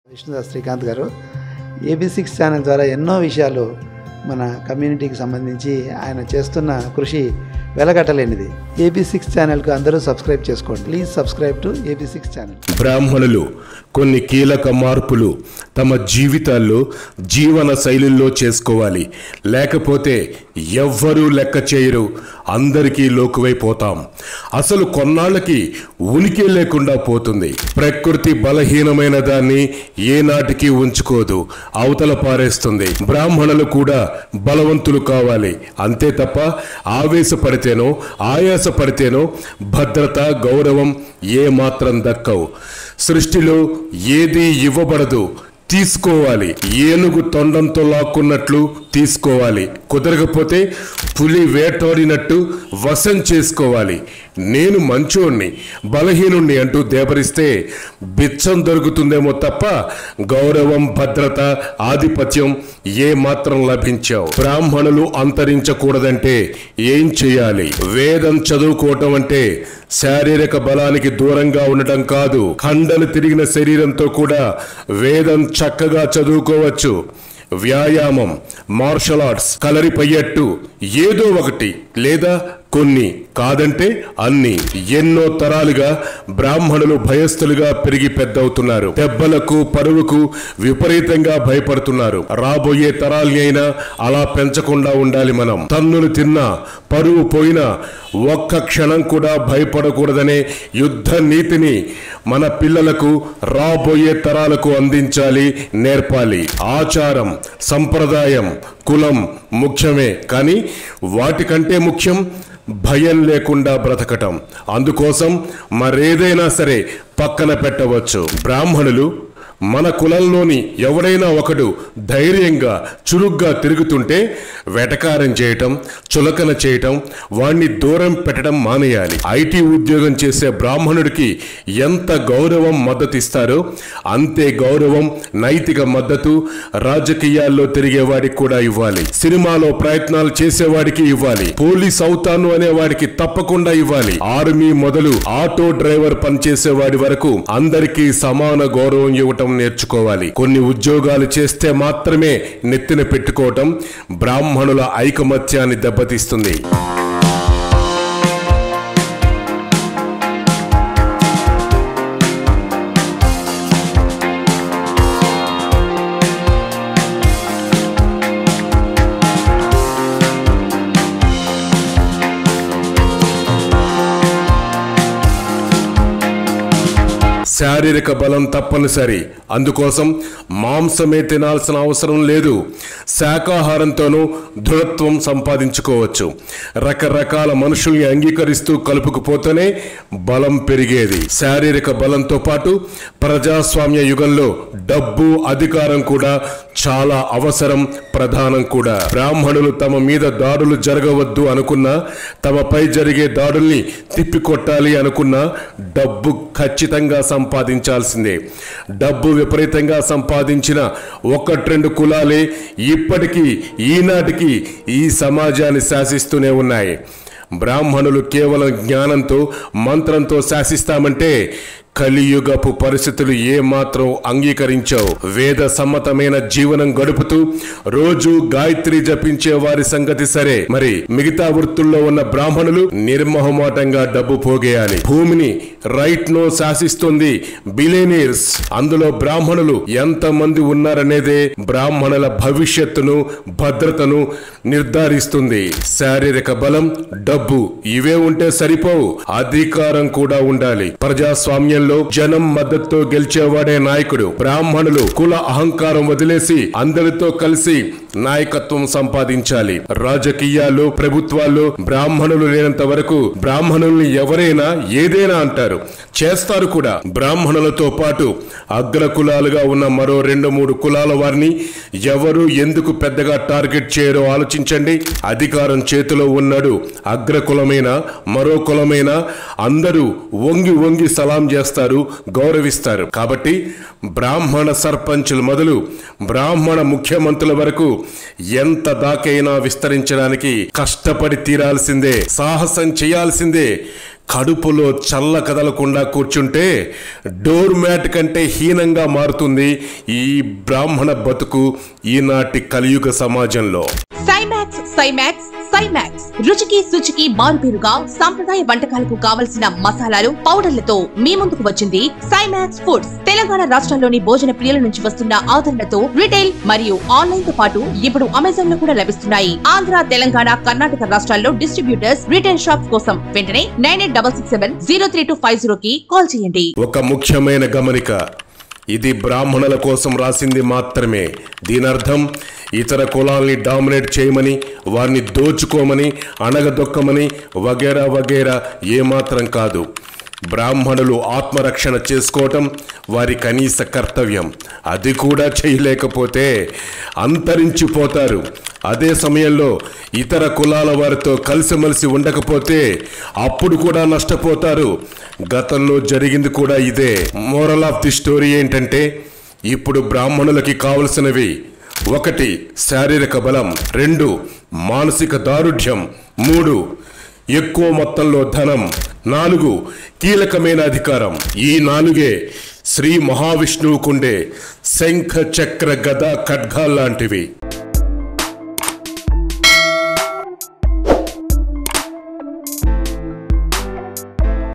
విష్ణుదాస్ శ్రీకాంత్ గారు AB six channel ద్వారా ఎన్నో విషయాలు మన కమ్యూనిటీకి సంబంధించి ఆయన చేస్తున్న కృషి వెలగట్టలేనిది ఏబీ సిక్స్ ఛానల్కు అందరూ సబ్స్క్రైబ్ చేసుకోండి please subscribe to A B six channel బ్రాహ్మణులు కొన్ని కీలక మార్పులు తమ జీవితాల్లో జీవన శైలుల్లో చేసుకోవాలి లేకపోతే ఎవ్వరూ లెక్క చేయరు అందరికీ లోకువైపోతాం అసలు కొన్నాళ్ళకి ఉనికి లేకుండా పోతుంది ప్రకృతి బలహీనమైన దాన్ని ఏనాటికి ఉంచుకోదు అవతల పారేస్తుంది బ్రాహ్మణులు కూడా బలవంతులు కావాలి అంతే తప్ప ఆవేశపడితేనో ఆయాసపడితేనో భద్రత గౌరవం ఏ మాత్రం దక్కవు సృష్టిలో ఏది ఇవ్వబడదు తీసుకోవాలి ఏనుగు తొండంతో లాక్కున్నట్లు తీసుకోవాలి కుదరకపోతే పులి వేటాడినట్టు వశం చేసుకోవాలి నేను మంచోణ్ణి బలహీనుణ్ణి అంటూ దేబరిస్తే బిచ్చం దొరుకుతుందేమో తప్ప గౌరవం భద్రత ఆధిపత్యం ఏ మాత్రం లభించావు బ్రాహ్మణులు అంతరించకూడదంటే ఏం చేయాలి వేదం చదువుకోవటం అంటే శారీరక బలానికి దూరంగా ఉండటం కాదు కండలు తిరిగిన శరీరంతో కూడా వేదం చక్కగా చదువుకోవచ్చు వ్యాయామం మార్షల్ ఆర్ట్స్ కలరిపయ్యట్టు ఏదో ఒకటి లేదా కొన్ని కాదంటే అన్ని ఎన్నో తరాలుగా బ్రాహ్మణులు భయస్థులుగా పెరిగి పెద్దవుతున్నారు దెబ్బలకు పరువుకు విపరీతంగా భయపడుతున్నారు రాబోయే తరాల్ని అయినా అలా పెంచకుండా ఉండాలి మనం తన్నులు తిన్నా పరువు పోయినా ఒక్క క్షణం కూడా భయపడకూడదనే యుద్ధ నీతిని మన పిల్లలకు రాబోయే తరాలకు అందించాలి నేర్పాలి ఆచారం సంప్రదాయం కులం ముఖ్యమే కానీ వాటికంటే ముఖ్యం భయం లేకుండా బ్రతకటం అందుకోసం మరేదైనా సరే పక్కన పెట్టవచ్చు బ్రాహ్మణులు మన కులంలోని ఎవడైనా ఒకడు ధైర్యంగా చురుగ్గా తిరుగుతుంటే వెటకారం చేయటం చులకన చేయటం వాణ్ణి దూరం పెట్టడం మానేయాలి ఐటీ ఉద్యోగం చేసే బ్రాహ్మణుడికి ఎంత గౌరవం మద్దతు ఇస్తారో అంతే గౌరవం నైతిక మద్దతు రాజకీయాల్లో తిరిగేవాడికి కూడా ఇవ్వాలి సినిమాలో ప్రయత్నాలు చేసేవాడికి ఇవ్వాలి పోలీస్ అవుతాను అనేవాడికి తప్పకుండా ఇవ్వాలి ఆర్మీ మొదలు ఆటో డ్రైవర్ పనిచేసేవాడి వరకు అందరికీ సమాన గౌరవం ఇవ్వటం నేర్చుకోవాలి కొన్ని ఉద్యోగాలు చేస్తే మాత్రమే నెత్తిన పెట్టుకోవటం బ్రాహ్మణుల ఐకమత్యాన్ని దెబ్బతీస్తుంది శారీరక బలం తప్పనిసరి అందుకోసం మాంసమే తినాల్సిన అవసరం లేదు శాకాహారంతోనూ దృఢత్వం సంపాదించుకోవచ్చు రకరకాల మనుషుల్ని అంగీకరిస్తూ కలుపుకుపోతేనే బలం పెరిగేది శారీరక బలంతో పాటు ప్రజాస్వామ్య యుగంలో డబ్బు అధికారం కూడా చాలా అవసరం ప్రధానం కూడా బ్రాహ్మణులు తమ మీద దాడులు జరగవద్దు అనుకున్నా తమపై జరిగే దాడుల్ని తిప్పికొట్టాలి అనుకున్నా డబ్బు ఖచ్చితంగా సంపాదించాల్సిందే డబ్బు విపరీతంగా సంపాదించిన ఒకటి రెండు కులాలే ఇప్పటికీ ఈనాటికి ఈ సమాజాన్ని శాసిస్తూనే ఉన్నాయి బ్రాహ్మణులు కేవలం జ్ఞానంతో మంత్రంతో శాసిస్తామంటే కలియుగపు పరిస్థితులు ఏమాత్రం అంగీకరించావు వేద సమ్మతమైన జీవనం గడుపుతూ రోజు గాయత్రి జపించే వారి సంగతి సరే మరి మిగతా వృత్తుల్లో ఉన్న బ్రాహ్మణులు నిర్మోహమాటంగా డబ్బు పోగేయాలి భూమిని రైట్ నో శాసిస్తుంది బిలేనియర్స్ అందులో బ్రాహ్మణులు ఎంత మంది ఉన్నారనేదే బ్రాహ్మణుల భవిష్యత్తును భద్రతను నిర్ధారిస్తుంది శారీరక బలం డబ్బు ఇవే ఉంటే సరిపోవు అధికారం కూడా ఉండాలి ప్రజాస్వామ్యంలో జనం మద్దతుతో గెలిచేవాడే నాయకుడు బ్రాహ్మణులు కుల అహంకారం వదిలేసి అందరితో కలిసి నాయకత్వం సంపాదించాలి రాజకీయాలు ప్రభుత్వాలు బ్రాహ్మణులు లేనంత వరకు బ్రాహ్మణుల్ని ఎవరైనా ఏదైనా అంటారు చేస్తారు కూడా బ్రాహ్మణులతో పాటు అగ్ర కులాలుగా ఉన్న మరో రెండు మూడు కులాల వారిని ఎవరు ఎందుకు పెద్దగా టార్గెట్ చేయరో ఆలోచించండి అధికారం చేతిలో ఉన్నాడు అగ్ర కులమైన మరో కులమైన అందరూ వంగి వంగి సలాం చేస్తారు గౌరవిస్తారు కాబట్టి బ్రాహ్మణ సర్పంచులు మొదలు బ్రాహ్మణ ముఖ్యమంత్రుల వరకు ఎంత దాకైనా విస్తరించడానికి కష్టపడి తీరాల్సిందే సాహసం చేయాల్సిందే కడుపులో చల్ల కదలకుండా కూర్చుంటే డోర్ మ్యాట్ కంటే హీనంగా మారుతుంది ఈ బ్రాహ్మణ బతుకు ఈనాటి కలియుగ సమాజంలో సైమాక్స్ సైమాక్స్ సైమాక్స్ రుచికి శుచికి మారుపేరుగా సాంప్రదాయ వంటకాలకు కావలసిన మసాలాలు పౌడర్లతో మీ ముందుకు వచ్చింది సైమాక్స్ ఫుడ్స్ తెలంగాణ రాష్ట్రంలోని భోజన ప్రియుల నుంచి వస్తున్న ఆదరణతో రిటైల్ మరియు ఆన్లైన్ తో పాటు ఇప్పుడు అమెజాన్ లో కూడా లభిస్తున్నాయి ఆంధ్ర తెలంగాణ కర్ణాటక రాష్ట్రాల్లో డిస్ట్రిబ్యూటర్స్ రిటైల్ షాప్స్ కోసం వెంటనే nine eight double six seven zero three two five zero కి కాల్ చేయండి ఒక ముఖ్యమైన గమనిక ఇది బ్రాహ్మణుల కోసం రాసింది మాత్రమే దీని అర్థం ఇతర కులాల్ని డామినేట్ చేయమని వారిని దోచుకోమని అణగదొక్కమని వగేరా వగేరా ఏమాత్రం కాదు బ్రాహ్మణులు ఆత్మరక్షణ చేసుకోవటం వారి కనీస కర్తవ్యం అది కూడా చేయలేకపోతే అంతరించిపోతారు అదే సమయంలో ఇతర కులాల వారితో కలిసిమెలిసి ఉండకపోతే అప్పుడు కూడా నష్టపోతారు గతంలో జరిగింది కూడా ఇదే మోరల్ ఆఫ్ ది స్టోరీ ఏంటంటే ఇప్పుడు బ్రాహ్మణులకి కావలసినవి ఒకటి శారీరక బలం రెండు మానసిక దారుఢ్యం మూడు ఎక్కువ మొత్తంలో ధనం నాలుగు కీలకమైన అధికారం ఈ నాలుగే శ్రీ మహావిష్ణువుకుండే శంఖ చక్ర గద ఖడ్గాల్ లాంటివి